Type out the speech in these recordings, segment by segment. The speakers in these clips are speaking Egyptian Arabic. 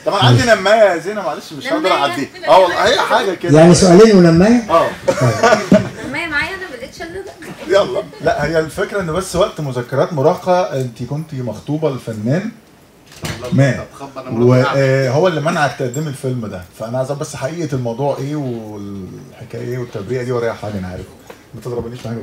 طب انا عندي نمايه يا زينه معلش مش هقدر نماية؟ اعديها اه والله هي حاجه كده يعني سؤالين ولمايه اه ما هي معايا انا بديت شلل يلا لا هي الفكره ان بس وقت مذكرات مراهقه انت كنت مخطوبه لفنان مات وهو اللي منعك تقدمي الفيلم ده فانا عايز أعرف بس حقيقه الموضوع ايه والحكايه ايه والتبريئه دي ورايا حاجه انا عارف ما تضربنيش في حاجه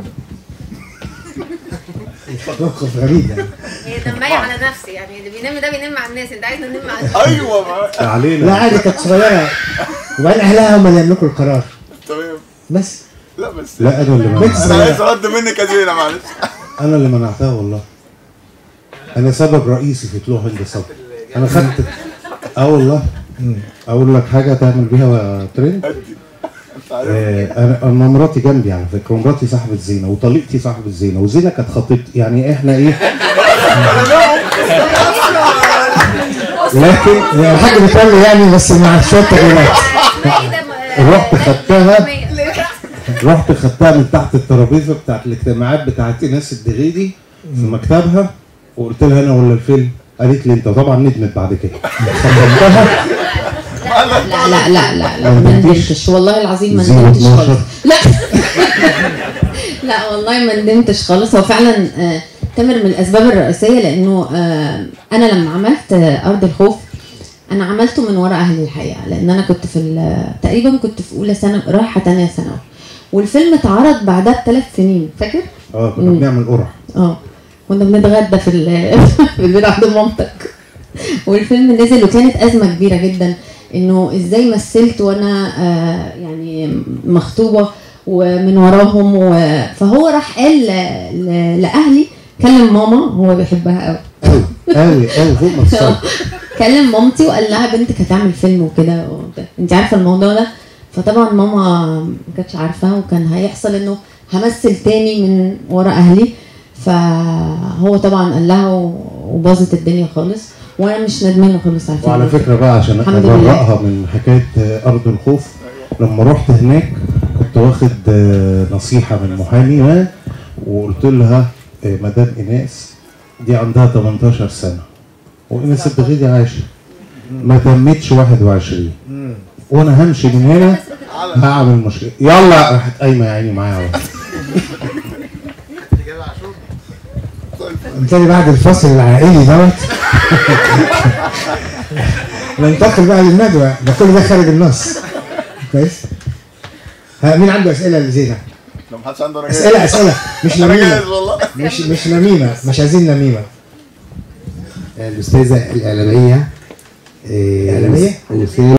موقف غريب يعني هي دمايه على نفسي يعني اللي بينام ده بينام مع الناس انت عايز ننام مع ايوه ما- علينا لا عادي كانت صغيره وبعدين اهلها هم اللي يملكوا القرار تمام بس لا بس لا انا اللي بنت منعتها انا عايز صغيره ارد منك يا زينه معلش انا اللي منعتها والله انا سبب رئيسي في طلوع هند صبري انا خدت اه والله اقول لك حاجه تعمل بيها ترند ادي انت عارف آه، انا انا مراتي جنبي على فكره ومراتي صاحبه زينه وطليقتي صاحبه زينه وزينه كانت خطيبتي يعني احنا ايه لكن الحاج بيتقال يعني بس مع شويه تغييرات رحت خدتها رحت خدتها من تحت الترابيزه بتاعت الاجتماعات بتاعت ايناس الدغيدي في مكتبها وقلت لها انا ولا الفيلم قالت لي انت طبعا ندمت بعد كده خطبتها لا لا لا لا لا ما ما ندمتش؟ ندمتش والله العظيم ما زيرو ندمتش 12. خالص لا لا والله ما ندمتش خالص هو فعلا آه، تامر من الاسباب الرئيسيه لانه آه، انا لما عملت آه، ارض الخوف انا عملته من ورا اهلي الحقيقه لان انا كنت في ال- تقريبا كنت في اولى سنه رايحه تانية ثانوي والفيلم اتعرض بعدها بثلاث سنين فاكر؟ اه كنا مم. بنعمل قرعه اه كنا بنتغدى في ال- في البيت عند مامتك والفيلم نزل وكانت ازمه كبيره جدا انه ازاي مثلت وانا آه يعني مخطوبه ومن وراهم و... فهو راح قال ل- ل- لاهلي كلم ماما هو بيحبها قوي قوي قوي قوي فوق ما تصدق كلم مامتي وقال لها بنتك هتعمل فيلم وكده وبتاع. انت عارفه الموضوع ده فطبعا ماما ما كانتش عارفاه وكان هيحصل انه همثل تاني من ورا اهلي فهو طبعا قال لها و- وباظت الدنيا خالص وانا مش ندمانه خالص على الفيلم وعلى فكره بقى عشان الحمد لله. ابرأها من حكايه آه، ارض الخوف لما رحت هناك كنت واخد آه، نصيحه من محامي ما وقلت لها آه، مدام ايناس دي عندها 18 سنه وايناس الدغيدي عايشه ما تمتش 21 وانا همشي من هنا هعمل مشكله يلا راحت قايمه يا عيني معايا أهو. بالتالي بعد الفصل العائلي دوت ننتقل بقى للندوه ده كل ده خارج النص كويس ها مين عنده اسئله لزينه؟ لو محدش عنده انا جاهز اسئله اسئله مش انا نميمه جاهز والله مش مش نميمه مش عايزين نميمه الأستاذة الإعلامية آه، إعلامية؟ وسام